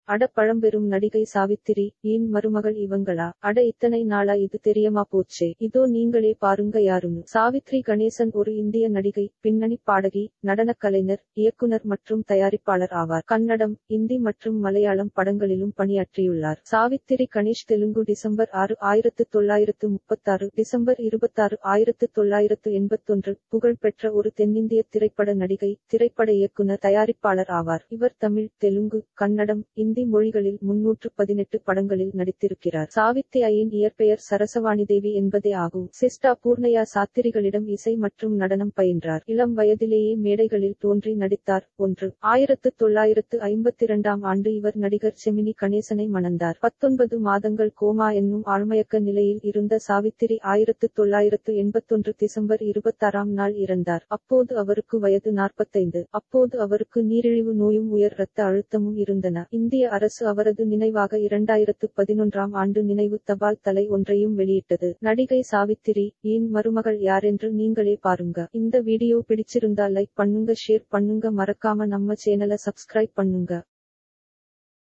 அட பழம்பெரும் நடிகை சாவித்திரி ஏன் மருமகள் இவங்களா அட இத்தனை நாளா இது தெரியமா போச்சே இதோ நீங்களே பாருங்க யாருன்னு சாவித்ரி கணேசன் ஒரு இந்திய நடிகை பின்னணி பாடகி நடனக் கலைஞர் இயக்குனர் மற்றும் தயாரிப்பாளர் ஆவார் கன்னடம் இந்தி மற்றும் மலையாளம் படங்களிலும் பணியாற்றியுள்ளார் சாவித்திரி கணேஷ் தெலுங்கு டிசம்பர் ஆறு ஆயிரத்து தொள்ளாயிரத்து முப்பத்தாறு டிசம்பர் இருபத்தாறு ஆயிரத்து தொள்ளாயிரத்து எண்பத்தொன்று புகழ்பெற்ற ஒரு தென்னிந்திய திரைப்பட நடிகை திரைப்பட இயக்குனர் தயாரிப்பாளர் ஆவார் இவர் தமிழ் தெலுங்கு கன்னடம் இந்தி மொழிகளில் முன்னூற்று பதினெட்டு படங்களில் நடித்திருக்கிறார் சாவித்தி ஐயின் இயற்பெயர் சரசவாணி தேவி என்பதே ஆகும் சிஸ்டா பூர்ணையா சாத்திரிகளிடம் இசை மற்றும் நடனம் பயின்றார் இளம் வயதிலேயே மேடைகளில் தோன்றி நடித்தார் ஒன்று ஆயிரத்து தொள்ளாயிரத்து ஐம்பத்தி இரண்டாம் ஆண்டு இவர் நடிகர் செமினி கணேசனை மணந்தார் பத்தொன்பது மாதங்கள் கோமா என்னும் ஆழ்மயக்க நிலையில் இருந்த சாவித்திரி ஆயிரத்து தொள்ளாயிரத்து எண்பத்தொன்று டிசம்பர் இருபத்தாறாம் நாள் இறந்தார் அப்போது அவருக்கு வயது நாற்பத்தைந்து அப்போது அவருக்கு நீரிழிவு நோயும் உயர் இரத்த அழுத்தமும் இருந்தன இந்திய அரசு அவரது நினைவாக இரண்டாயிரத்து பதினொன்றாம் ஆண்டு நினைவு தபால் தலை ஒன்றையும் வெளியிட்டது நடிகை சாவித்திரி ஏன் மருமகள் யாரென்று நீங்களே பாருங்க இந்த வீடியோ பிடிச்சிருந்தா லைக் பண்ணுங்க ஷேர் பண்ணுங்க மறக்காம நம்ம சேனலை சப்ஸ்கிரைப் பண்ணுங்க